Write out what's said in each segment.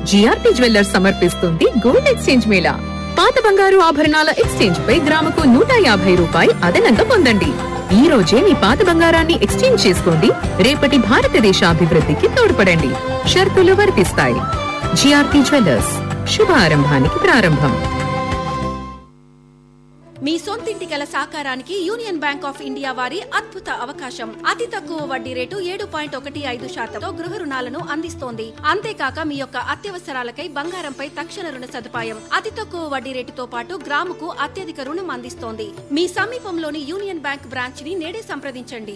GRP jewellers సమర్పిస్తుంది gold exchange mela పాత బంగారు ఆభరణాల ఎక్స్చేంజ్ పై గ్రాముకు నూట యాభై రూపాయి అదనంగా పొందండి ఈ రోజే మీ పాత బంగారాన్ని ఎక్స్చేంజ్ చేసుకోండి రేపటి భారతదేశ అభివృద్ధికి తోడ్పడండి షరతులు వర్తిస్తాయి జిఆర్పి జ్యువెల్లర్స్ శుభారంభానికి ప్రారంభం మీ సొంతింటి కల సాకారానికి యూనియన్ బ్యాంక్ ఆఫ్ ఇండియా వారి అద్భుత అవకాశం అతి తక్కువ వడ్డీ రేటు ఏడు పాయింట్ ఒకటి ఐదు శాతంతో గృహ రుణాలను అందిస్తోంది అంతేకాక మీ యొక్క అత్యవసరాలకై బంగారంపై తక్షణ రుణ సదుపాయం అతి తక్కువ వడ్డీ రేటుతో పాటు గ్రాముకు అత్యధిక రుణం అందిస్తోంది మీ సమీపంలోని యూనియన్ బ్యాంక్ బ్రాంచ్ ని నేడే సంప్రదించండి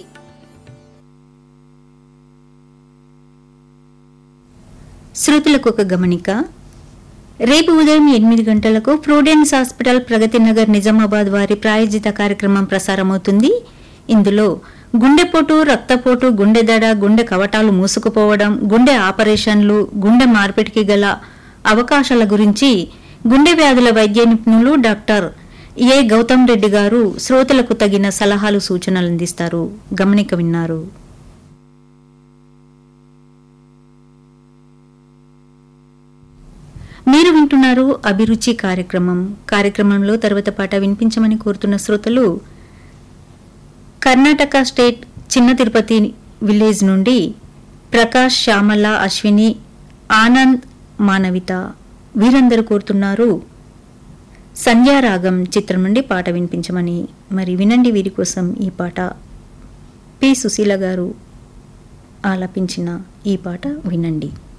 శ్రోతలకు ఒక గమనిక రేపు ఉదయం ఎనిమిది గంటలకు ప్రూడెన్స్ హాస్పిటల్ ప్రగతి నగర్ నిజామాబాద్ వారి ప్రాయోజిత కార్యక్రమం ప్రసారమవుతుంది ఇందులో గుండెపోటు రక్తపోటు గుండె దడ గుండె కవటాలు మూసుకుపోవడం గుండె ఆపరేషన్లు గుండె మార్పిడికి గల అవకాశాల గురించి గుండె వ్యాధుల వైద్య నిపుణులు డాక్టర్ ఏ గౌతమ్ రెడ్డి గారు శ్రోతలకు తగిన సలహాలు సూచనలు అందిస్తారు గమనిక విన్నారు మీరు వింటున్నారు అభిరుచి కార్యక్రమం కార్యక్రమంలో తర్వాత పాట వినిపించమని కోరుతున్న శ్రోతలు కర్ణాటక స్టేట్ చిన్న తిరుపతి విలేజ్ నుండి ప్రకాష్ శ్యామల అశ్విని ఆనంద్ మానవిత వీరందరూ కోరుతున్నారు సంధ్యారాగం చిత్రం నుండి పాట వినిపించమని మరి వినండి వీరి కోసం ఈ పాట పి సుశీల గారు ఆలపించిన ఈ పాట వినండి